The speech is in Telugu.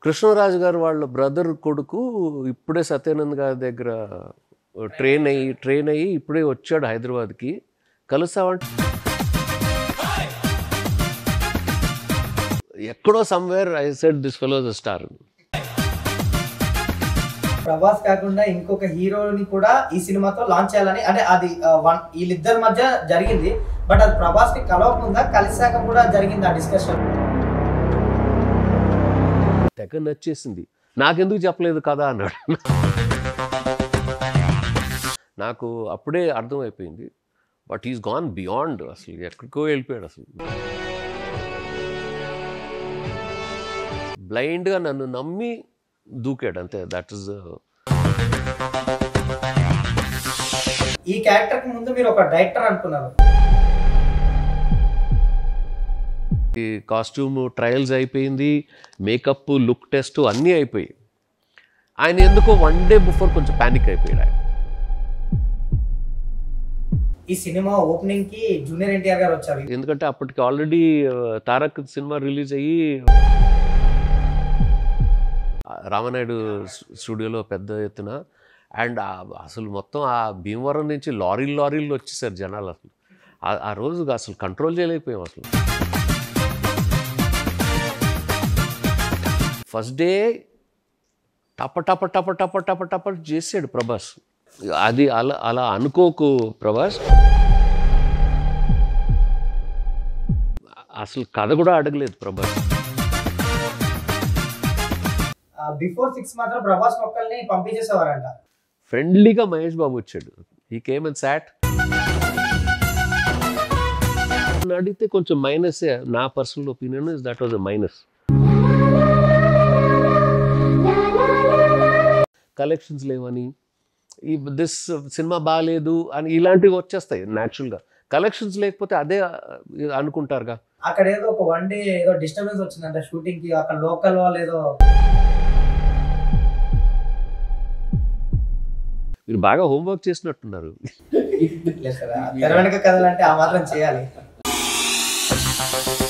కృష్ణరాజు గారు వాళ్ళ బ్రదర్ కొడుకు ఇప్పుడే సత్యానంద్ గారి దగ్గర ట్రైన్ అయ్యి ట్రైన్ అయ్యి ఇప్పుడే వచ్చాడు హైదరాబాద్కి కలుస్తామంటే ఎక్కడో somewhere I said this fellows star Prabhas కాకుండా ఇంకొక హీరోని కూడా ఈ సినిమాతో లాంచ్ చేయాలని అంటే అది ఆ, వన్ వీళ్ళిద్దరి మధ్య జరిగింది బట్ అది ప్రభాస్ ని కలవకుండా కలిసాక కూడా జరిగింది ఆ డిస్కషన్ తెగ నచ్చేసింది నాకెందుకు చెప్పలేదు కదా అన్నాడు నాకు అప్పుడే అర్థమైపోయింది బట్ ఈస్ గాన్ బియాండ్ అసలు ఎక్కడికో వెళ్ళిపోయాడు అసలు బ్లైండ్గా నన్ను నమ్మి దూకాడు అంతే దట్ ఇస్ ఈ క్యారెక్టర్ కి ముందు మీరు ఒక డైరెక్టర్ అనుకున్నారు ఈ కాస్ట్యూమ్ ట్రయల్స్ అయిపోయింది మేకప్ లుక్ టెస్ట్ అన్నీ అయిపోయాయి ఆయన ఎందుకో వన్ డే బిఫోర్ కొంచెం ప్యానిక్ అయిపోయాడు ఆయన ఈ సినిమా ఓపెనింగ్ కి జూనియర్ ఎన్టీఆర్ గారు వచ్చారు ఎందుకంటే అప్పటికి ఆల్రెడీ తారక్ సినిమా రిలీజ్ అయ్యి ఆ, రామనాయుడు స్- స్టూడియోలో పెద్ద ఎత్తున అండ్ అసలు మొత్తం ఆ భీమవరం నుంచి లారీలు లారీలు వచ్చేసారు జనాలు అసలు ఆ- ఆ రోజు అసలు కంట్రోల్ చేయలేకపోయాం అసలు ఫస్ట్ డే టప టప టప టప టప టప చేసాడు ప్రభాస్ అది అలా అలా అనుకోకు ప్రభాస్ అసలు కథ కూడా అడగలేదు ప్రభాస్ బిఫోర్ సిక్స్ మాత్రం ప్రభాస్ ఒక్కల్ని పంపించేసేవారంట ఫ్రెండ్లీగా మహేష్ బాబు వచ్చాడు ఈ కేమ్ అండ్ సాట్ అడిగితే కొంచెం మైనస్ నా personal opinion is that was a minus collections లేవని ఈ దిస్ సినిమా బాగాలేదు అని ఇలాంటివి వచ్చేస్తాయి న్యాచురల్గా కలెక్షన్స్ లేకపోతే అదే ఆ, అనుకుంటారుగా అక్కడ ఏదో ఒక వన్ డే ఏదో డిస్టర్బెన్స్ వచ్చిందంట షూటింగ్ కి అక్కడ లోకల్ వాళ్ళు ఏదో మీరు బాగా హోంవర్క్ చేసినట్టున్నారు లేదు సార్, తెర వెనక కథలంటే ఆ మాత్రం చేయాలి